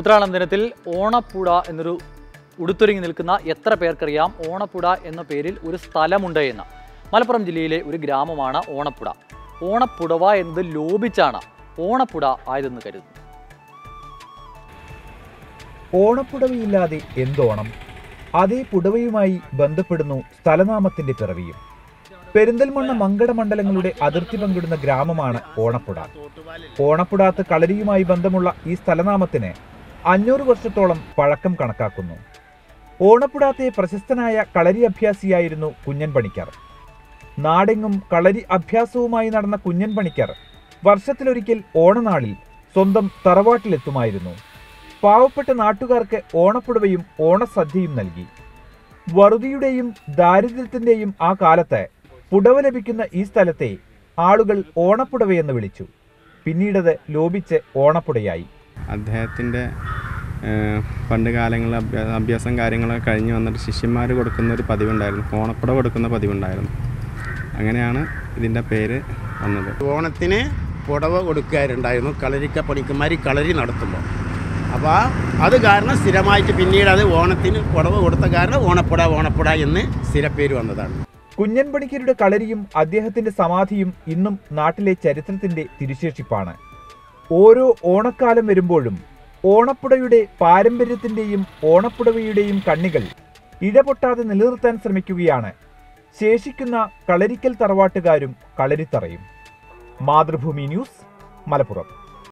ഉത്രാടം ദിനത്തിൽ ഓണപ്പുഴ എന്നൊരു ഉടുത്തൊരുങ്ങി നിൽക്കുന്ന എത്ര പേർക്കറിയാം ഓണപ്പുഴ എന്ന പേരിൽ ഒരു സ്ഥലമുണ്ട് എന്ന് മലപ്പുറം ജില്ലയിലെ ഒരു ഗ്രാമമാണ് ഓണപ്പുഴ ഓണപ്പുടവ എന്നത് ലോപിച്ചാണ് ഓണപ്പുഴ ആയതെന്ന് കരുതുന്നു ഓണപ്പുടവയില്ലാതെ എന്തോണം അതേ പുടവയുമായി ബന്ധപ്പെടുന്നു സ്ഥലനാമത്തിന്റെ പിറവിയും പെരിന്തൽമണ്ണ മങ്കട മണ്ഡലങ്ങളുടെ അതിർത്തി പങ്കിടുന്ന ഗ്രാമമാണ് ഓണപ്പുഴ ഓണപ്പുടാത്ത് കളരിയുമായി ബന്ധമുള്ള ഈ സ്ഥലനാമത്തിന് അഞ്ഞൂറ് വർഷത്തോളം പഴക്കം കണക്കാക്കുന്നു ഓണപ്പുടാത്തെ പ്രശസ്തനായ കളരി അഭ്യാസിയായിരുന്നു കുഞ്ഞൻ പണിക്കർ നാടെങ്ങും കളരി അഭ്യാസവുമായി നടന്ന കുഞ്ഞൻ പണിക്കർ വർഷത്തിലൊരിക്കൽ ഓണനാളിൽ സ്വന്തം തറവാട്ടിലെത്തുമായിരുന്നു പാവപ്പെട്ട നാട്ടുകാർക്ക് ഓണപ്പുടവയും ഓണസദ്യയും നൽകി വറുതിയുടെയും ദാരിദ്ര്യത്തിന്റെയും ആ കാലത്ത് പുടവ ലഭിക്കുന്ന ഈ സ്ഥലത്തെ ആളുകൾ ഓണപ്പുടവയെന്ന് വിളിച്ചു പിന്നീടത് ലോപിച്ച് ഓണപ്പുടയായി അദ്ദേഹത്തിൻ്റെ പണ്ട് കാലങ്ങളിൽ അഭ്യാ അഭ്യാസം കാര്യങ്ങളൊക്കെ കഴിഞ്ഞ് വന്നിട്ട് ശിഷ്യന്മാർ കൊടുക്കുന്ന ഒരു പതിവുണ്ടായിരുന്നു ഓണപ്പുട കൊടുക്കുന്ന പതിവുണ്ടായിരുന്നു അങ്ങനെയാണ് ഇതിൻ്റെ പേര് വന്നത് ഓണത്തിന് പുടവ കൊടുക്കാറുണ്ടായിരുന്നു കളരിക്ക പണിക്കന്മാർ കളരി നടത്തുമ്പോൾ അപ്പോൾ അത് കാരണം സ്ഥിരമായിട്ട് പിന്നീട് അത് ഓണത്തിന് പുടവ കൊടുത്ത കാരണം ഓണപ്പുട ഓണപ്പുട എന്ന് സ്ഥിരപ്പേര് വന്നതാണ് കുഞ്ഞൻ പണിക്കരുടെ കളരിയും അദ്ദേഹത്തിന്റെ സമാധിയും ഇന്നും നാട്ടിലെ ചരിത്രത്തിന്റെ തിരുശേഷിപ്പാണ് ഓരോ ഓണക്കാലം വരുമ്പോഴും ഓണപ്പുടയുടെ പാരമ്പര്യത്തിന്റെയും ഓണപ്പുടവയുടെയും കണ്ണികൾ ഇഴപൊട്ടാതെ നിലനിർത്താൻ ശ്രമിക്കുകയാണ് ശേഷിക്കുന്ന കളരിക്കൽ തറവാട്ടുകാരും കളരിത്തറയും മാതൃഭൂമി ന്യൂസ് മലപ്പുറം